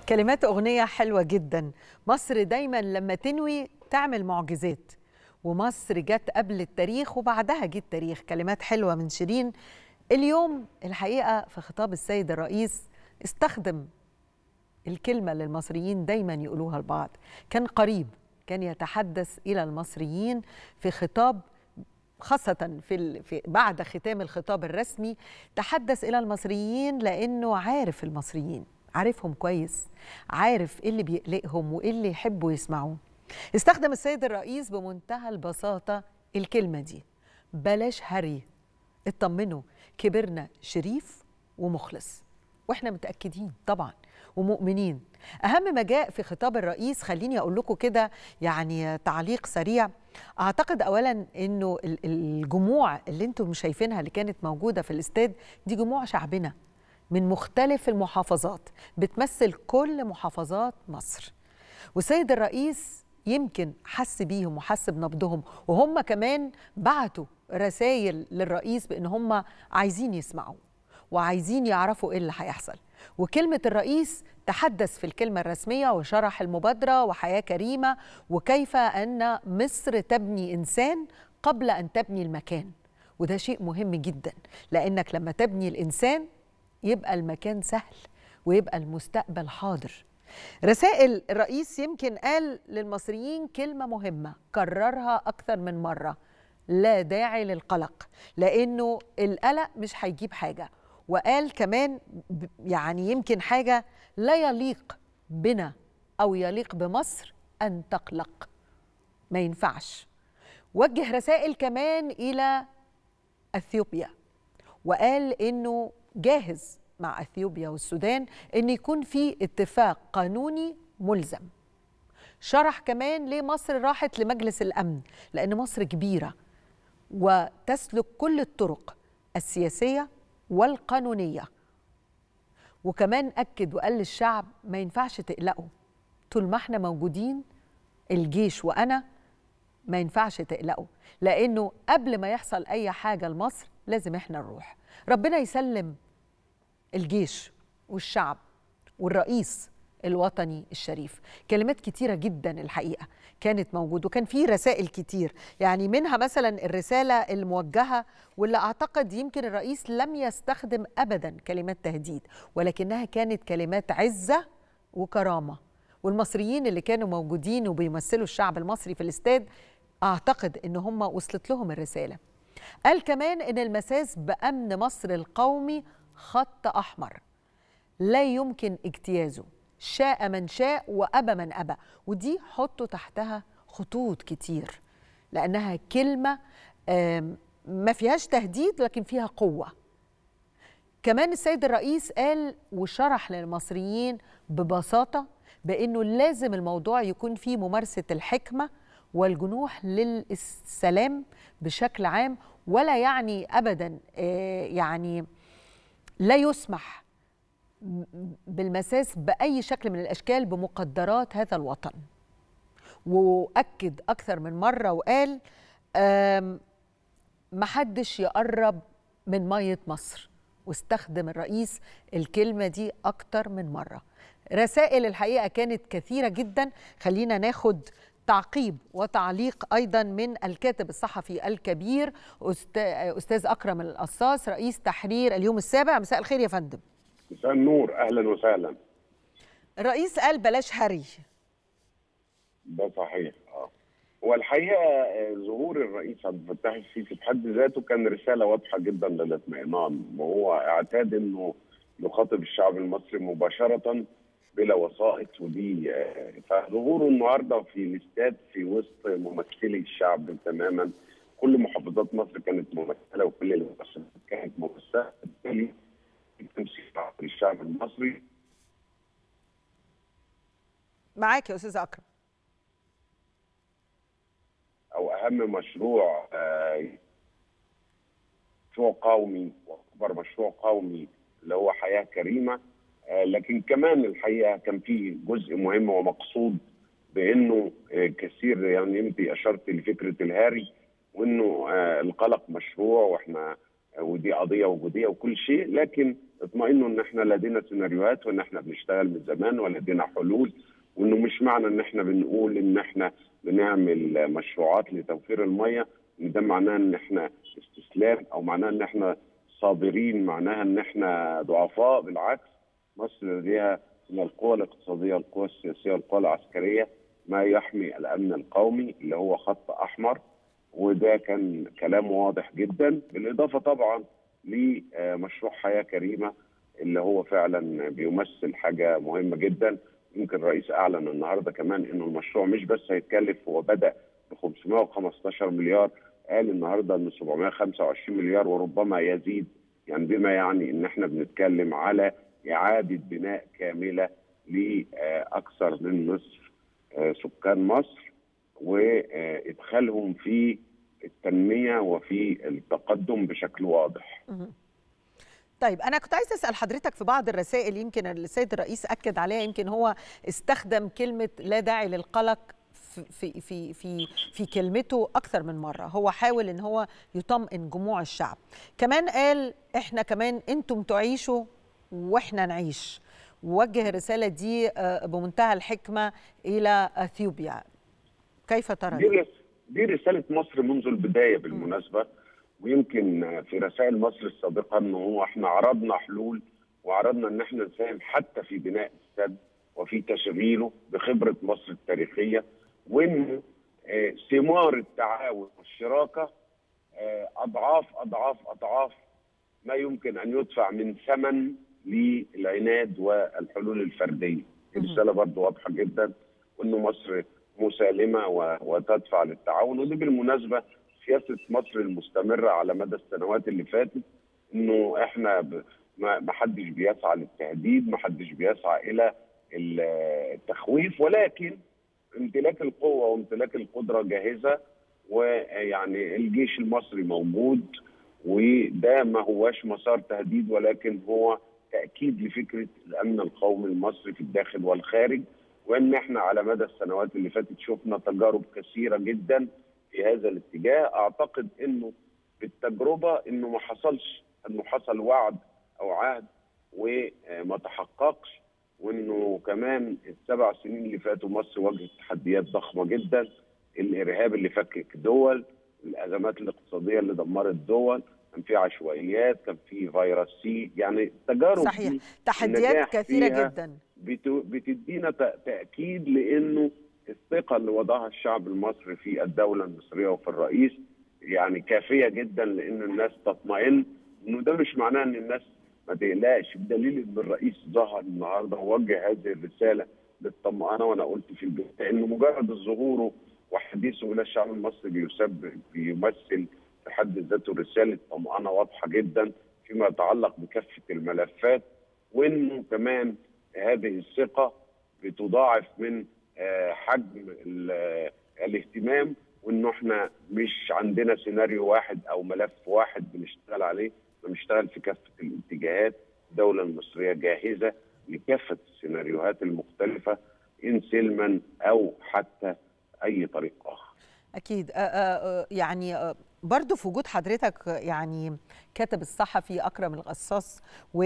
كلمات أغنية حلوة جدا مصر دايما لما تنوي تعمل معجزات ومصر جت قبل التاريخ وبعدها جه التاريخ كلمات حلوة من شيرين اليوم الحقيقة في خطاب السيد الرئيس استخدم الكلمة اللي المصريين دايما يقولوها لبعض كان قريب كان يتحدث إلى المصريين في خطاب خاصة في, ال... في بعد ختام الخطاب الرسمي تحدث إلى المصريين لأنه عارف المصريين عارفهم كويس عارف إيه اللي بيقلقهم وإيه اللي يحبوا يسمعوه استخدم السيد الرئيس بمنتهى البساطة الكلمة دي بلاش هري اطمنوا كبرنا شريف ومخلص واحنا متأكدين طبعا ومؤمنين أهم ما جاء في خطاب الرئيس خليني أقول لكم كده يعني تعليق سريع أعتقد أولا أنه الجموع اللي أنتم شايفينها اللي كانت موجودة في الاستاد دي جموع شعبنا من مختلف المحافظات بتمثل كل محافظات مصر والسيد الرئيس يمكن حس بيهم وحس بنبضهم وهم كمان بعتوا رسائل للرئيس بان هم عايزين يسمعوا وعايزين يعرفوا ايه اللي هيحصل وكلمة الرئيس تحدث في الكلمة الرسمية وشرح المبادرة وحياة كريمة وكيف أن مصر تبني إنسان قبل أن تبني المكان وده شيء مهم جدا لأنك لما تبني الإنسان يبقى المكان سهل ويبقى المستقبل حاضر رسائل الرئيس يمكن قال للمصريين كلمة مهمة كررها أكثر من مرة لا داعي للقلق لأنه القلق مش هيجيب حاجة وقال كمان يعني يمكن حاجة لا يليق بنا أو يليق بمصر أن تقلق ما ينفعش وجه رسائل كمان إلى أثيوبيا وقال إنه جاهز مع اثيوبيا والسودان ان يكون في اتفاق قانوني ملزم شرح كمان ليه مصر راحت لمجلس الامن لان مصر كبيره وتسلك كل الطرق السياسيه والقانونيه وكمان اكد وقال للشعب ما ينفعش تقلقوا طول ما احنا موجودين الجيش وانا ما ينفعش تقلقوا لانه قبل ما يحصل اي حاجه لمصر لازم احنا نروح ربنا يسلم الجيش والشعب والرئيس الوطني الشريف كلمات كتيرة جدا الحقيقة كانت موجودة وكان في رسائل كتير يعني منها مثلا الرسالة الموجهة واللي أعتقد يمكن الرئيس لم يستخدم أبدا كلمات تهديد ولكنها كانت كلمات عزة وكرامة والمصريين اللي كانوا موجودين وبيمثلوا الشعب المصري في الاستاد أعتقد إن هم وصلت لهم الرسالة قال كمان إن المساس بأمن مصر القومي خط احمر لا يمكن اجتيازه شاء من شاء وابى من ابى ودي حطوا تحتها خطوط كتير لانها كلمه ما فيهاش تهديد لكن فيها قوه كمان السيد الرئيس قال وشرح للمصريين ببساطه بانه لازم الموضوع يكون فيه ممارسه الحكمه والجنوح للسلام بشكل عام ولا يعني ابدا يعني لا يسمح بالمساس باي شكل من الاشكال بمقدرات هذا الوطن واكد اكثر من مره وقال محدش يقرب من ميه مصر واستخدم الرئيس الكلمه دي اكتر من مره رسائل الحقيقه كانت كثيره جدا خلينا ناخد تعقيب وتعليق ايضا من الكاتب الصحفي الكبير استاذ اكرم القصاص رئيس تحرير اليوم السابع مساء الخير يا فندم مساء النور اهلا وسهلا الرئيس قال بلاش هري ده صحيح اه والحقيقه ظهور الرئيس عبد الفتاح السيسي في حد ذاته كان رساله واضحه جدا للاطمئنان وهو اعتاد انه يخاطب الشعب المصري مباشره بلا وسائط ودي فظهوره النهارده في الاستاد في وسط ممثلي الشعب تماما كل محافظات مصر كانت ممثله وكل المؤسسات كانت ممثله بالتالي تمثيل الشعب المصري معاك يا استاذ اكرم او اهم مشروع مشروع قومي واكبر مشروع قومي اللي هو حياه كريمه لكن كمان الحقيقه كان في جزء مهم ومقصود بانه كثير يعني انت اشرت لفكره الهاري وانه القلق مشروع واحنا ودي قضيه وجوديه وكل شيء لكن اطمئنوا ان احنا لدينا سيناريوهات وان احنا بنشتغل من زمان ولدينا حلول وانه مش معنى ان احنا بنقول ان احنا بنعمل مشروعات لتوفير الميه ان ده معناه ان احنا استسلام او معناه ان احنا صابرين معناها ان احنا ضعفاء بالعكس مصر لديها من القوى الاقتصاديه القوى السياسيه القوى العسكريه ما يحمي الامن القومي اللي هو خط احمر وده كان كلام واضح جدا بالاضافه طبعا لمشروع حياه كريمه اللي هو فعلا بيمثل حاجه مهمه جدا يمكن الرئيس اعلن النهارده كمان انه المشروع مش بس هيتكلف هو بدا ب 515 مليار قال النهارده ان 725 مليار وربما يزيد يعني بما يعني ان احنا بنتكلم على اعاده بناء كامله لاكثر من نصف سكان مصر وادخالهم في التنميه وفي التقدم بشكل واضح. طيب انا كنت عايز اسال حضرتك في بعض الرسائل يمكن السيد الرئيس اكد عليها يمكن هو استخدم كلمه لا داعي للقلق في في في في كلمته اكثر من مره هو حاول ان هو يطمئن جموع الشعب كمان قال احنا كمان انتم تعيشوا واحنا نعيش ووجه الرساله دي بمنتهى الحكمه الى اثيوبيا كيف ترى دي, دي رساله مصر منذ البدايه بالمناسبه ويمكن في رسائل مصر السابقه انه هو احنا عرضنا حلول وعرضنا ان احنا نساهم حتى في بناء السد وفي تشغيله بخبره مصر التاريخيه وان ثمار التعاون والشراكه اضعاف اضعاف اضعاف ما يمكن ان يدفع من ثمن للعناد والحلول الفرديه. رساله برضه واضحه جدا وانه مصر مسالمه وتدفع للتعاون ودي بالمناسبه سياسه مصر المستمره على مدى السنوات اللي فاتت انه احنا ما حدش بيسعى للتهديد ما حدش بيسعى الى التخويف ولكن امتلاك القوه وامتلاك القدره جاهزه ويعني الجيش المصري موجود وده ما هواش مسار تهديد ولكن هو تاكيد لفكره الامن القومي المصري في الداخل والخارج وان احنا على مدى السنوات اللي فاتت شفنا تجارب كثيره جدا في هذا الاتجاه اعتقد انه بالتجربه انه ما حصلش انه حصل وعد او عهد وما تحققش وانه كمان السبع سنين اللي فاتوا مصر واجهت تحديات ضخمه جدا الارهاب اللي فكك دول الازمات الاقتصاديه اللي دمرت دول كان في عشوائيات كان في فيروس سي يعني تجارب صحيح تحديات كثيره جدا بتدينا تاكيد لانه الثقه اللي وضعها الشعب المصري في الدوله المصريه وفي الرئيس يعني كافيه جدا لان الناس تطمئن انه ده مش معناه ان الناس ما تقلقش بدليل ان الرئيس ظهر النهارده ووجه هذه الرساله للطمأنه وانا قلت في البدايه انه مجرد ظهوره وحديثه الى الشعب المصري بيسبب بيمثل في حد ذاته رساله طمأنه واضحه جدا فيما يتعلق بكافه الملفات وانه كمان هذه الثقه بتضاعف من حجم الاهتمام وانه احنا مش عندنا سيناريو واحد او ملف واحد بنشتغل عليه بنشتغل في كافه الاتجاهات الدوله المصريه جاهزه لكافه السيناريوهات المختلفه ان سلما او حتى اي طريق اخر. اكيد يعني برضه في وجود حضرتك يعني كاتب الصحفي اكرم الغصاص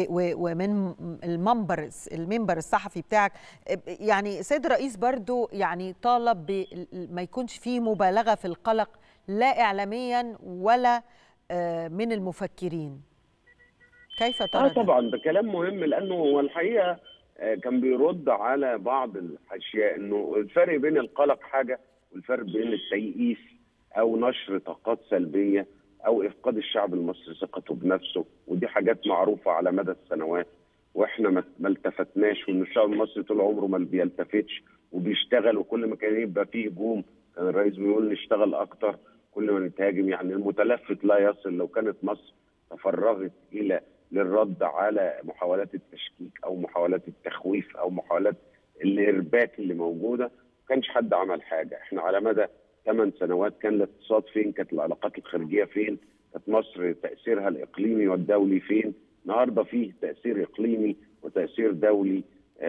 ومن المنبر المنبر الصحفي بتاعك يعني سيد الرئيس برضه يعني طالب ما يكونش فيه مبالغه في القلق لا اعلاميا ولا من المفكرين كيف ترى اه طبعا ده كلام مهم لانه هو الحقيقه كان بيرد على بعض الاشياء انه الفرق بين القلق حاجه والفرق بين التيئيس او نشر طاقات سلبيه او افقاد الشعب المصري ثقته بنفسه ودي حاجات معروفه على مدى السنوات واحنا ما التفتناش وان الشعب المصري طول عمره ما بيلتفتش وبيشتغل وكل ما كان يبقى فيه هجوم كان الرئيس بيقول نشتغل اكتر كل ما نتهاجم يعني المتلفت لا يصل لو كانت مصر تفرغت الى للرد على محاولات التشكيك او محاولات التخويف او محاولات الارباك اللي موجوده ما كانش حد عمل حاجه احنا على مدى ثمان سنوات كان الاقتصاد فين كانت العلاقات الخارجيه فين كانت مصر تاثيرها الاقليمي والدولي فين النهارده فيه تاثير اقليمي وتاثير دولي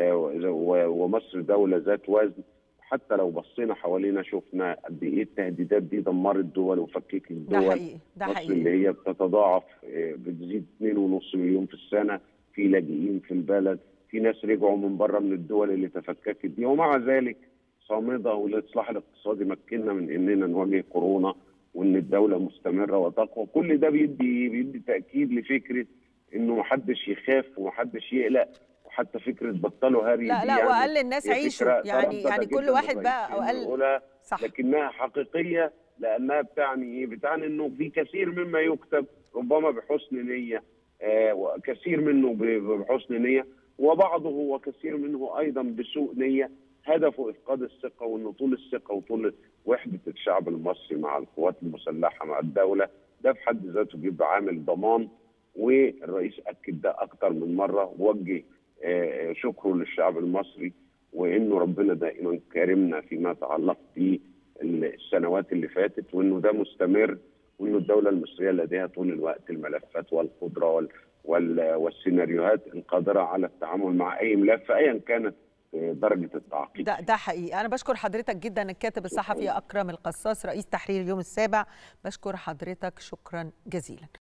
ومصر دوله ذات وزن حتى لو بصينا حوالينا شفنا قد ايه التهديدات دي دمرت دول وفككت الدول ده حقيقي ده مصر حقيقي اللي هي بتتضاعف بتزيد 2.5 مليون في السنه في لاجئين في البلد في ناس رجعوا من بره من الدول اللي تفككت دي ومع ذلك صامده والاصلاح الاقتصادي مكننا من اننا نواجه كورونا وان الدوله مستمره وتقوى كل ده بيدي بيدي تاكيد لفكره انه محدش يخاف ومحدش يقلق وحتى فكره بطلوا هري لا دي لا يعني وقال للناس هي عيشوا فكرة يعني تردد يعني كل جداً واحد بقى الرئيس وقال يقولها، صح لكنها حقيقيه لانها بتعني ايه؟ بتعني انه في كثير مما يكتب ربما بحسن نيه آه وكثير منه ب- بحسن نيه وبعضه وكثير منه ايضا بسوء نيه هدفه افقاد الثقه وانه طول الثقه وطول وحده الشعب المصري مع القوات المسلحه مع الدوله ده في حد ذاته بيبقى عامل ضمان والرئيس اكد ده اكتر من مره ووجه آه، شكره للشعب المصري وانه ربنا دائما كرمنا فيما يتعلق بالسنوات اللي فاتت وانه ده مستمر وانه الدوله المصريه لديها طول الوقت الملفات والقدره وال وال والسيناريوهات القادره على التعامل مع اي ملف ايا كانت آه، درجه التعقيد ده ده حقيقي انا بشكر حضرتك جدا الكاتب الصحفي اكرم القصاص رئيس تحرير يوم السابع بشكر حضرتك شكرا جزيلا